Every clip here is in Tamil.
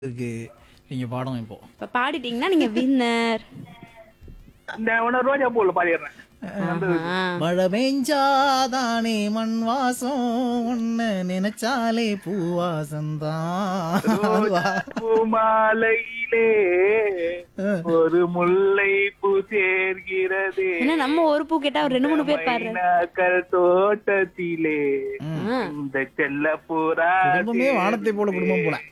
இருக்கு நீங்க பாடணும் இப்போ இப்ப பாடிட்டீங்கன்னா நீங்க வின்னர் இந்த உன ரோஜா பூல பாடிடுறேன் மழை பெஞ்சாதானே மண் வாசம் உன்னை நினைச்சாலே பூவாசம்தான் அதுவா? பூமாலையிலே ஒரு முல்லை பூ சேர்கிறது ஏன்னா நம்ம ஒரு பூ கேட்டா ஒரு ரெண்டு மூணு பேர் பாடுற மைனாக்கள் தோட்டத்திலே ஆ. இந்த செல்ல புறா குடும்பமே வானத்தை போல குடும்பம் போல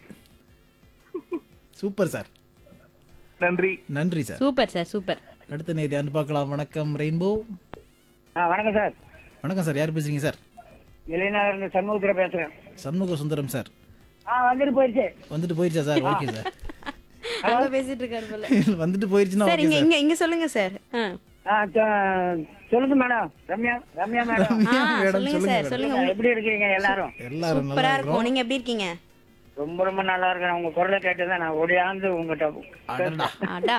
சூப்பர் சார் நன்றி நன்றி சார் சூப்பர் சார் சூப்பர் அடுத்த நேதி அனு பார்க்கலாம் வணக்கம் ரெயின்போ ஆ வணக்கம் சார் வணக்கம் சார் யார் பேசுறீங்க சார் இளைஞர் இருந்து சண்முகத்துல பேசுறேன் சண்முக சுந்தரம் சார் ஆ வந்துட்டு போயிடுச்சு வந்துட்டு போயிருச்சா சார் ஓகே சார் அங்க பேசிட்டு இருக்காரு போல வந்துட்டு போயிருச்சுன்னா சார் ஓகே இங்க சார் இங்க இங்க சொல்லுங்க சார் ஆ. ஆ சொ- சொல்லுங்க மேடம் ரம்யா ரம்யா மேடம் ஆ, மேடம், சொல்லுங்க சொல்லுங்க சார் மேடம். சொல்லுங்க எப்படி இருக்கீங்க எல்லாரும் எல்லாரும் சூப்பரா நல்லா இருக்கும் நீங்க எப்படி இருக்கீங்க ரொம்ப ரொம்ப நல்லா இருக்கேன் உங்க குரலை கேட்டு தான் நான் ஓடியாந்து உங்ககிட்ட அடடா. அடா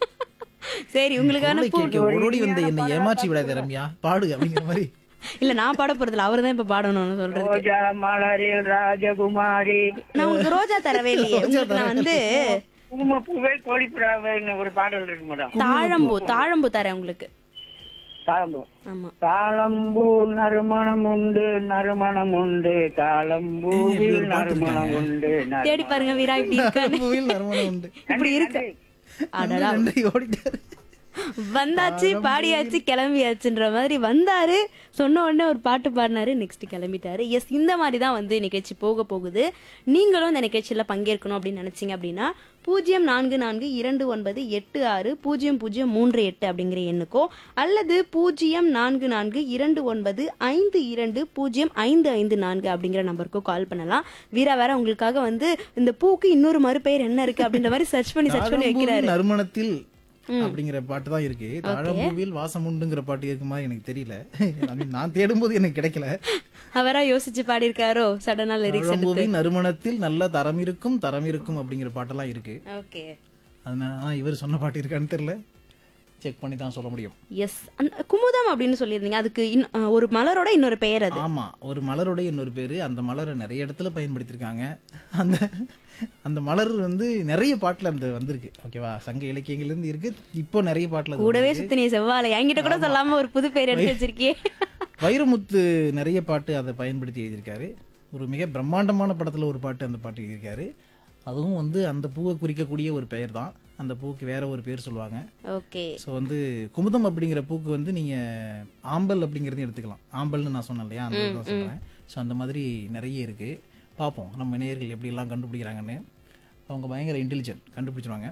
சரி உங்களுக்கான குரலை பூ கேட்க ஓடோடி வந்த என்னை ஏமாற்றி விடாத ரம்யா பாடு அப்படிங்கிற மாதிரி இல்ல நான் பாட போறதுல அவரு தான் இப்ப பாடணும்னு சொல்றது ரோஜா மலரில் ராஜகுமாரி நான் உங்களுக்கு ரோஜா தரவே இல்லையே உங்களுக்கு நான் வந்து குங்கும பூவே கோழிப்புறாவைன்னு ஒரு பாடல் இருக்கு மேடம் தாழம்பூ தாழம்பூ தரேன் உங்களுக்கு தாளம்பூ ஆமா தாளம்பூ நறுமணம் உண்டு நறுமணம் உண்டு தாளம்பூவில் நறுமணம் உண்டு நறு- தேடி பாருங்க வீரா இப்படி இருக்கான்னு பூவில் நறுமணம் உண்டு இப்படி இருக்கு அடடா நன்றி ஓடிட்டாரு வந்தாச்சு பாடியாச்சு கிளம்பியாச்சுன்ற மாதிரி வந்தாரு சொன்ன உடனே ஒரு பாட்டு பாடினாரு நெக்ஸ்ட் கிளம்பிட்டாரு எஸ் இந்த மாதிரி தான் வந்து நிகழ்ச்சி போக போகுது நீங்களும் இந்த நிகழ்ச்சியில பங்கேற்கணும் அப்படின்னு நினைச்சீங்க அப்படின்னா பூஜ்ஜியம் நான்கு நான்கு இரண்டு ஒன்பது எட்டு ஆறு பூஜ்ஜியம் பூஜ்ஜியம் மூன்று எட்டு அப்படிங்கிற எண்ணுக்கோ அல்லது பூஜ்ஜியம் நான்கு நான்கு இரண்டு ஒன்பது ஐந்து இரண்டு பூஜ்ஜியம் ஐந்து ஐந்து நான்கு அப்படிங்கிற நம்பருக்கோ கால் பண்ணலாம் வீரா வேற உங்களுக்காக வந்து இந்த பூக்கு இன்னொரு மறுபெயர் என்ன இருக்கு அப்படின்ற மாதிரி சர்ச் பண்ணி சர்ச் பண்ணி வைக்கிறாரு தாழம்பூவில் நறுமணத்தில் அப்படிங்கிற பாட்டு தான் இருக்கு தாழம்பூவில் வாசம் உண்டுங்கிற பாட்டு இருக்கு மாதிரி எனக்கு தெரியல I mean, நான் தேடும்போது எனக்கு கிடைக்கல அவரா யோசிச்சு பாடியிருக்காரோ சடனா லிரிக்ஸ் எடுத்து தாழம்பூவின் நறுமணத்தில் நல்ல தரம் இருக்கும் தரம் இருக்கும் அப்படிங்கிற பாட்டெல்லாம் இருக்கு ஓகே அதனால ஆ, இவர் சொன்ன பாட்டு இருக்கான்னு தெரியல செக் பண்ணி தான் சொல்ல முடியும் எஸ் அந்த குமுதம் அப்படின்னு சொல்லியிருந்தீங்க அதுக்கு இன்- அஹ், ஒரு மலரோட இன்னொரு பெயர் அது ஆமா ஒரு மலருடைய இன்னொரு பேரு அந்த மலரை நிறைய இடத்துல பயன்படுத்தியிருக்காங்க அந்த அந்த மலர் வந்து நிறைய பாட்டுல அந்த வந்திருக்கு ஓகேவா சங்க இலக்கியங்கள்ல இருந்து இருக்கு இப்போ நிறைய பாட்டுல அது கூடவே வந்திருக்கு. சுத்தினிய செவ்வாழை என்கிட்ட கூட சொல்லாம ஒரு புது பெயர் எடுத்து வச்சிருக்கியே வைரமுத்து நிறைய பாட்டு அதை பயன்படுத்தி எழுதியிருக்காரு ஒரு மிக பிரம்மாண்டமான படத்துல ஒரு பாட்டு அந்த பாட்டு எழுதியிருக்காரு அதுவும் வந்து அந்த பூவை குறிக்கக்கூடிய ஒரு பெயர் தான் அந்த பூவுக்கு வேற ஒரு பேர் சொல்லுவாங்க ஓகே ஸோ வந்து குமுதம் அப்படிங்கிற பூக்கு வந்து நீங்க ஆம்பல் அப்படிங்கிறதையும் எடுத்துக்கலாம் ஆம்பல்னு நான் சொன்னேன் இல்லையா அந்த தான் சொல்றேன் ஸோ அந்த மாதிரி நிறைய இருக்கு பார்ப்போம் நம்ம நேயர்கள் எப்படிலாம் கண்டுபிடிக்கிறாங்கன்னு அவங்க பயங்கர இன்டெலிஜென்ட் கண்டுபிடிச்சிருவாங்க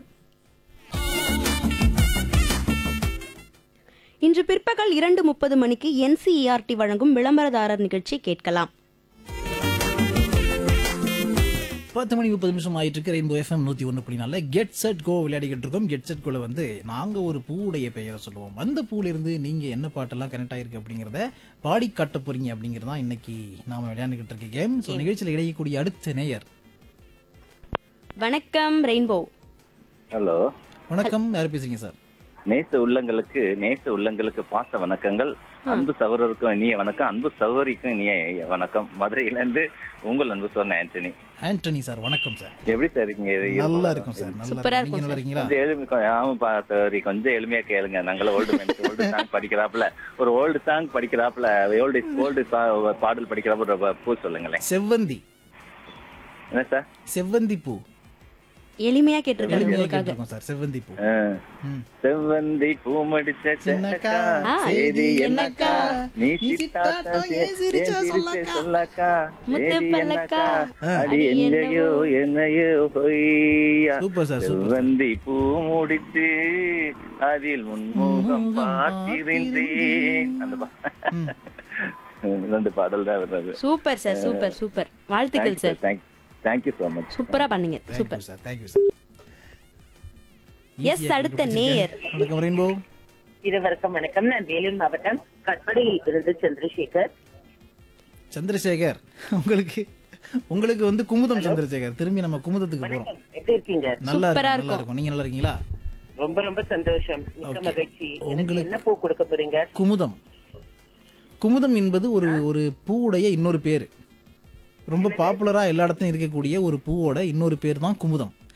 இன்று பிற்பகல் இரண்டு முப்பது மணிக்கு என்சிஇஆர்டி வழங்கும் விளம்பரதாரர் நிகழ்ச்சி கேட்கலாம் பத்து மணி முப்பது நிமிஷம் ஆயிட்டு இருக்கு ரெயின்போ எஃப்எம் நூற்றி ஒன்று புள்ளி நாலு கெட் செட் கோ விளையாடிக்கிட்டு இருக்கோம் கெட் செட் கோல வந்து நாங்கள் ஒரு பூவுடைய பெயரை சொல்லுவோம் அந்த பூல இருந்து நீங்கள் என்ன பாட்டெல்லாம் கனெக்ட் ஆயிருக்கு அப்படிங்கிறத பாடி காட்ட போறீங்க அப்படிங்கிறது தான் இன்னைக்கு நாம விளையாண்டுக்கிட்டு இருக்க கேம் ஸோ நிகழ்ச்சியில் இடையக்கூடிய அடுத்த நேயர் வணக்கம் ரெயின்போ ஹலோ வணக்கம் யார் பேசுறீங்க சார் நேச உள்ளங்களுக்கு நேச உள்ளங்களுக்கு பாச வணக்கங்கள் அன்பு சகோதரருக்கும் இனிய வணக்கம் அன்பு சகோதரிக்கும் இனிய வணக்கம் மதுரையில இருந்து உங்கள் அன்பு சொன்ன ஆண்டனி ஆண்டனி சார் வணக்கம் சார் எப்படி சார் இருக்கீங்க இது நல்லா இருக்கும் சார் நல்லா சூப்பரா இருக்கும் நீங்க நல்லா இருக்கீங்களா கொஞ்சம் எளிமை கொ- ஆமாப்பா சரி கொஞ்சம் எளிமையா கேளுங்க நாங்கள ஓல்டு ஓல்டு சாங் படிக்கிறாப்புல ஒரு ஓல்டு சாங் படிக்கிறாப்புல ஓல்டு ஓல்டு பாடல் படிக்கிறாப்புல ஒரு பூ சொல்லுங்களேன் செவ்வந்தி என்ன சார் செவ்வந்தி பூ எளிமையா கேட்டிருக்காரு எளிமையா உங்களுக்காக கேட்டிருக்கோம் சார் செவ்வந்தி பூ ஆ. ம். செவ்வந்தி பூ முடிச்ச சின்னக்கா, ஆ, சேதி என்னக்கா? என்னக்கா நீ நீ சித்தாத்தா சித்தாத்தா, சே- ஏன் சிரிச்சா ஏன் சிரிச்சே சொல்லக்கா? சொல்லக்கா முத்து சேதி பல்லக்கா, என்னக்கா அடி அடி என்னையோ என்னையோ பொய்யா சூப்பர் சார் சூப்பர் செவ்வந்தி பூ முடித்து அதில் முன்முகம் பார்த்திருந்தேன் அந்த பா- ரெண்டு பாடல் தான் வர்றது சூப்பர் சார் சூப்பர் சூப்பர் வாழ்த்துக்கள் சார் தேங்க்யூ ஸோ மச் சூப்பரா பண்ணீங்க thank you super sir thank you sir yes அடுத்த நேயர் வணக்கம் ரெயின்போ இருவருக்கும் வணக்கம் நான் வேலூர் மாவட்டம் கட்படியில் இருந்து சந்திரசேகர் சந்திரசேகர் உங்களுக்கு உங்களுக்கு வந்து குமுதம் சந்திரசேகர் திரும்பி நம்ம குமுதத்துக்கு போறோம் எப்படி இருக்கீங்க நல்லா சூப்பரா இருக்கும் நல்லா இருக்கும் நீங்க நல்லா இருக்கீங்களா ரொம்ப ரொம்ப சந்தோஷம் மிக்க Okay. மகிழ்ச்சி எனக்கு உங்களுக்கு- என்ன பூ கொடுக்க போறீங்க குமுதம் குமுதம் என்பது ஒரு ஒரு பூவுடைய இன்னொரு பேர் ரொம்ப பாப்புலரா எல்லா இடத்துலயும் இருக்கக்கூடிய ஒரு பூவோட இன்னொரு பேர் தான் குமுதம்